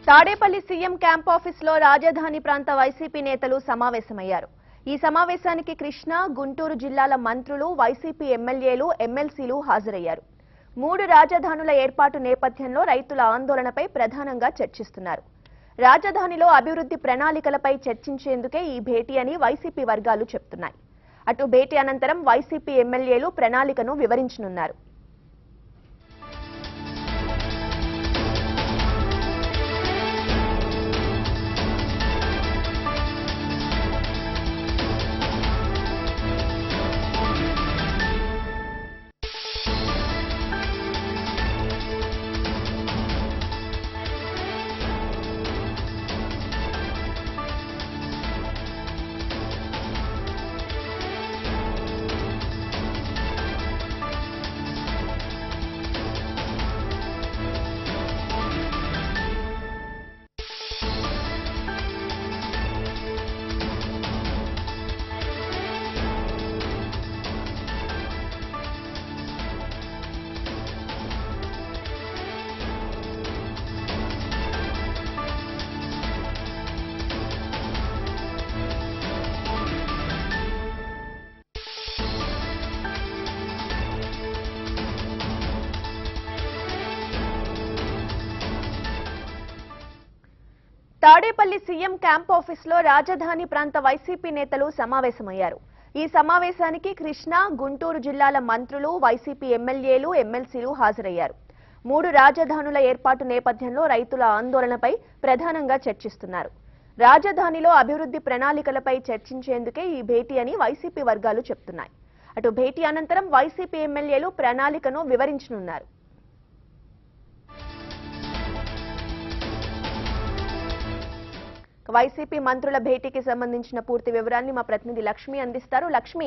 Tadepalli CM camp ఆఫీస్లో రాజధాని ప్రాంత వైసీపీ నేతలు సమావేశమయ్యారు ఈ సమావేశానికి కృష్ణా గుంటూరు జిల్లాల మంత్రులు వైసీపీ ఎమ్మెల్యేలు ఎమ్మెల్సీలు హాజరయ్యారు మూడు రాజధానుల ఏర్పాటు నేపథ్యంలో రైతుల ఆందోళనపై ప్రధానంగా చర్చిస్తున్నారు రాజధానిలో అభివృద్ధి ప్రణాళికలపై చర్చించేందుకే ఈ భేటీ అని వైసీపీ వర్గాలు చెప్తున్నాయి అటు భేటీ అనంతరం వైసీపీ ఎమ్మెల్యేలు ప్రణాళికను వివరించనున్నారు తాడేపల్లి సీఎం క్యాంప్ ఆఫీస్లో రాజధాని ప్రాంత వైసీపీ నేతలు సమావేశమయ్యారు ఈ సమావేశానికి కృష్ణా గుంటూరు జిల్లాల మంత్రులు వైసీపీ ఎమ్మెల్యేలు ఎమ్మెల్సీలు హాజరయ్యారు మూడు రాజధానుల ఏర్పాటు నేపథ్యంలో రైతుల ఆందోళనపై ప్రధానంగా చర్చిస్తున్నారు రాజధానిలో అభివృద్ధి ప్రణాళికలపై చర్చించేందుకే ఈ భేటీ అని వైసీపీ వర్గాలు చెప్తున్నాయి అటు భేటీ అనంతరం వైసీపీ ఎమ్మెల్యేలు ప్రణాళికను వివరించనున్నారు వైసీపీ మంత్రుల భేటీకి సంబంధించిన పూర్తి వివరాన్ని మా ప్రతినిధి లక్ష్మి అందిస్తారు లక్ష్మి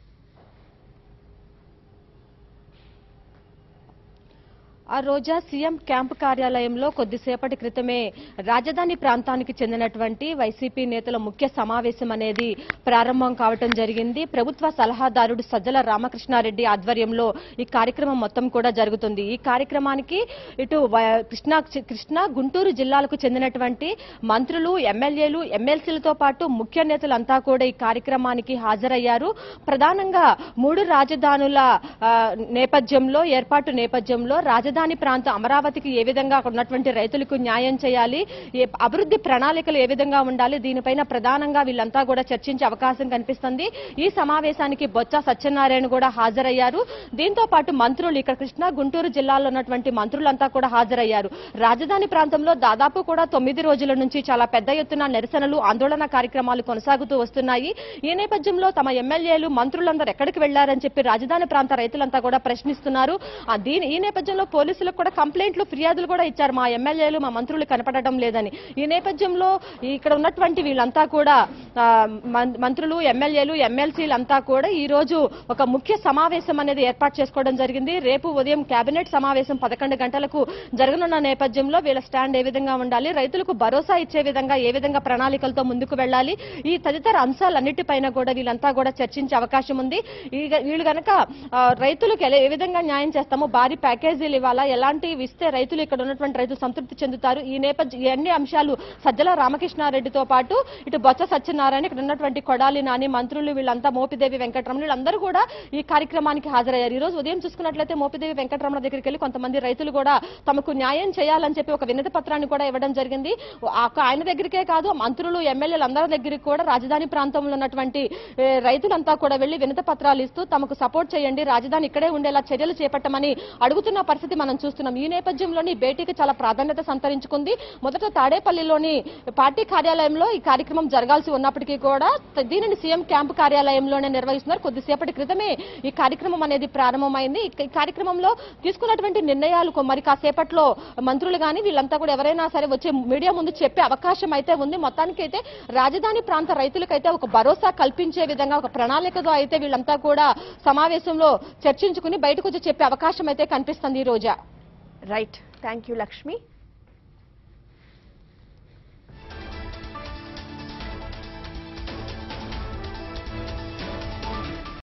ఆ రోజా సీఎం క్యాంపు కార్యాలయంలో కొద్దిసేపటి క్రితమే రాజధాని ప్రాంతానికి చెందినటువంటి వైసీపీ నేతల ముఖ్య సమావేశం అనేది ప్రారంభం కావటం జరిగింది ప్రభుత్వ సలహాదారుడు సజ్జల రామకృష్ణారెడ్డి ఆధ్వర్యంలో ఈ కార్యక్రమం మొత్తం కూడా జరుగుతుంది ఈ కార్యక్రమానికి ఇటు వ- కృష్ణా కృష్ణా గుంటూరు జిల్లాలకు చెందినటువంటి మంత్రులు ఎమ్మెల్యేలు ఎమ్మెల్సీలతో పాటు ముఖ్య నేతలంతా కూడా ఈ కార్యక్రమానికి హాజరయ్యారు ప్రధానంగా మూడు రాజధానుల ఆ, నేపథ్యంలో ఏర్పాటు నేపథ్యంలో రాజధాని ప్రాంతం అమరావతికి ఏ విధంగా అక్కడ ఉన్నటువంటి రైతులకు న్యాయం చేయాలి ఏ అభివృద్ధి ప్రణాళికలు ఏ విధంగా ఉండాలి దీనిపైన ప్రధానంగా వీళ్ళంతా కూడా చర్చించే అవకాశం కనిపిస్తుంది ఈ సమావేశానికి బొత్స సత్యనారాయణ కూడా హాజరయ్యారు దీంతో పాటు మంత్రులు ఇక్కడ కృష్ణా గుంటూరు జిల్లాలో ఉన్నటువంటి మంత్రులంతా కూడా హాజరయ్యారు రాజధాని ప్రాంతంలో దాదాపు కూడా తొమ్మిది రోజుల నుంచి చాలా పెద్ద ఎత్తున నిరసనలు ఆందోళన కార్యక్రమాలు కొనసాగుతూ వస్తున్నాయి ఈ నేపథ్యంలో తమ ఎమ్మెల్యేలు మంత్రులందరూ ఎక్కడికి వెళ్లారని చెప్పి రాజధాని ప్రాంత రైతులంతా కూడా ప్రశ్నిస్తున్నారు ఆ దీని ఈ నేపథ్యంలో పోలీసులకు కూడా కంప్లైంట్లు ఫిర్యాదులు కూడా ఇచ్చారు మా ఎమ్మెల్యేలు మా మంత్రులు కనపడడం లేదని ఈ నేపథ్యంలో ఇక్కడ ఉన్నటువంటి వీళ్ళంతా కూడా ఆ, మం- మంత్రులు ఎమ్మెల్యేలు ఎమ్మెల్సీలు అంతా కూడా ఈ రోజు ఒక ముఖ్య సమావేశం అనేది ఏర్పాటు చేసుకోవడం జరిగింది రేపు ఉదయం కేబినెట్ సమావేశం పదకొండు గంటలకు జరగనున్న నేపథ్యంలో వీళ్ళ స్టాండ్ ఏ విధంగా ఉండాలి రైతులకు భరోసా ఇచ్చే విధంగా ఏ విధంగా ప్రణాళికలతో ముందుకు వెళ్ళాలి ఈ తదితర అంశాలన్నిటిపైన కూడా వీళ్ళంతా కూడా చర్చించే అవకాశం ఉంది ఈ- వీళ్ళు గనక ఆ, రైతులకు ఎలా- ఏ విధంగా న్యాయం చేస్తామో భారీ ప్యాకేజీలు ఇవ్వాలా ఎలాంటివి ఇస్తే రైతులు ఇక్కడ ఉన్నటువంటి రైతులు సంతృప్తి చెందుతారు ఈ నేపథ్యం ఈ అన్ని అంశాలు సజ్జల రామకృష్ణారెడ్డితో పాటు ఇటు బొత్స సత్యనారాయణ ఇక్కడ ఉన్నటువంటి కొడాలి నాని మంత్రులు వీళ్ళంతా మోపిదేవి వెంకటరమణ వీళ్ళందరూ కూడా ఈ కార్యక్రమానికి హాజరయ్యారు ఈ రోజు ఉదయం చూసుకున్నట్లయితే మోపిదేవి వెంకటరమణ దగ్గరికి వెళ్ళి కొంతమంది రైతులు కూడా తమకు న్యాయం చేయాలని చెప్పి ఒక వినతి పత్రాన్ని కూడా ఇవ్వడం జరిగింది ఆ- ఆయన దగ్గరికే కాదు మంత్రులు ఎమ్మెల్యేలు అందరి దగ్గరికి కూడా రాజధాని ప్రాంతంలో ఉన్నటువంటి ఏ, రైతులంతా కూడా వెళ్లి వినతి పత్రాలు ఇస్తూ తమకు సపోర్ట్ చేయండి రాజధాని ఇక్కడే ఉండేలా చర్యలు చేపట్టమని అడుగుతున్న పరిస్థితి మనం చూస్తున్నాం ఈ నేపథ్యంలోని భేటీకి చాలా ప్రాధాన్యత సంతరించుకుంది మొదట తాడేపల్లిలోని పార్టీ కార్యాలయంలో ఈ కార్యక్రమం జరగాల్సి ఉన్నప్పటికీ కూడా త- దీనిని సీఎం క్యాంపు కార్యాలయంలోనే నిర్వహిస్తున్నారు కొద్దిసేపటి క్రితమే ఈ కార్యక్రమం అనేది ప్రారంభమైంది ఈ ఈ కార్యక్రమంలో తీసుకున్నటువంటి నిర్ణయాలు కొ- మరి కాసేపట్లో మంత్రులు కానీ వీళ్ళంతా కూడా ఎవరైనా సరే వచ్చే మీడియా ముందు చెప్పే అవకాశం అయితే ఉంది మొత్తానికైతే రాజధాని ప్రాంత రైతులకైతే ఒక భరోసా కల్పించే విధంగా ఒక ప్రణాళికతో అయితే వీళ్ళంతా కూడా సమావేశంలో చర్చించుకుని బయటకు వచ్చి చెప్పే అవకాశం అయితే కనిపిస్తుంది ఈ రోజా రైట్ థ్యాంక్ యూ లక్ష్మి